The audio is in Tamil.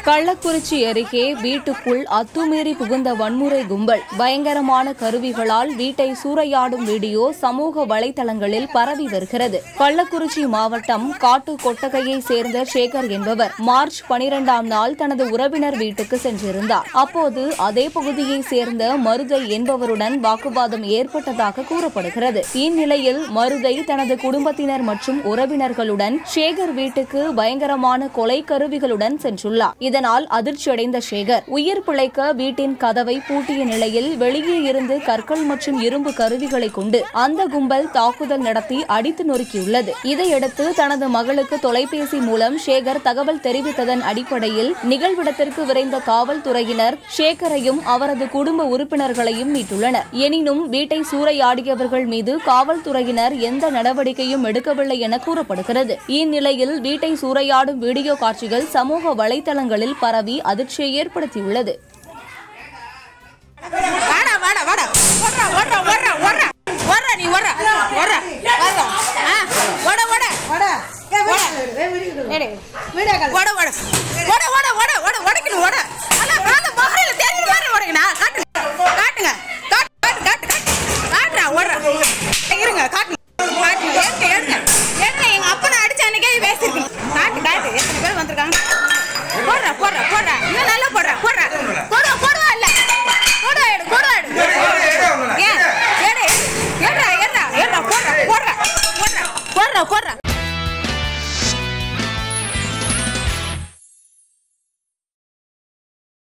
கள்ளக்குறிச்சி அருகே வீட்டுக்குள் அத்துமீறி புகுந்த வன்முறை கும்பல் பயங்கரமான கருவிகளால் வீட்டை சூறையாடும் வீடியோ சமூக வலைதளங்களில் பரவி வருகிறது கள்ளக்குறிச்சி மாவட்டம் காட்டு கொட்டகையை சேர்ந்த சேகர் என்பவர் மார்ச் பனிரெண்டாம் நாள் தனது உறவினர் வீட்டுக்கு சென்றிருந்தார் அப்போது அதே பகுதியை சேர்ந்த மருதை என்பவருடன் வாக்குவாதம் ஏற்பட்டதாக கூறப்படுகிறது இந்நிலையில் மருதை தனது குடும்பத்தினர் மற்றும் உறவினர்களுடன் சேகர் வீட்டுக்கு பயங்கரமான கொலை கருவிகளுடன் சென்றுள்ளார் இதனால் அதிர்ச்சியடைந்த சேகர் உயிர் பிழைக்க வீட்டின் கதவை பூட்டிய நிலையில் வெளியே இருந்து கற்கள் மற்றும் இரும்பு கருவிகளை கொண்டு அந்த கும்பல் தாக்குதல் நடத்தி அடித்து நொறுக்கியுள்ளது இதையடுத்து தனது மகளுக்கு தொலைபேசி மூலம் சேகர் தகவல் தெரிவித்ததன் அடிப்படையில் நிகழ்விடத்திற்கு விரைந்த காவல்துறையினர் சேகரையும் அவரது குடும்ப உறுப்பினர்களையும் மீட்டுள்ளனர் எனினும் வீட்டை சூறையாடியவர்கள் மீது காவல்துறையினர் எந்த நடவடிக்கையும் எடுக்கவில்லை என கூறப்படுகிறது இந்நிலையில் வீட்டை சூறையாடும் வீடியோ காட்சிகள் சமூக வலைதளங்களில் பரவி அதிர்ச்சியை ஏற்படுத்தியுள்ளது வாடா வாடா வாடா ஓடுறா ஓடுறா ஓடுறா ஓடுறா ஓடுறா நீ ஓடுறா ஓடுறா ஓடுறா ஆ ஓட ஓட வாடா. ஏய், வீடியோ எடு, ஏய், வீடியோ எடு. எடு. Video call. ஓட ஓட ஓட ஓட ஓட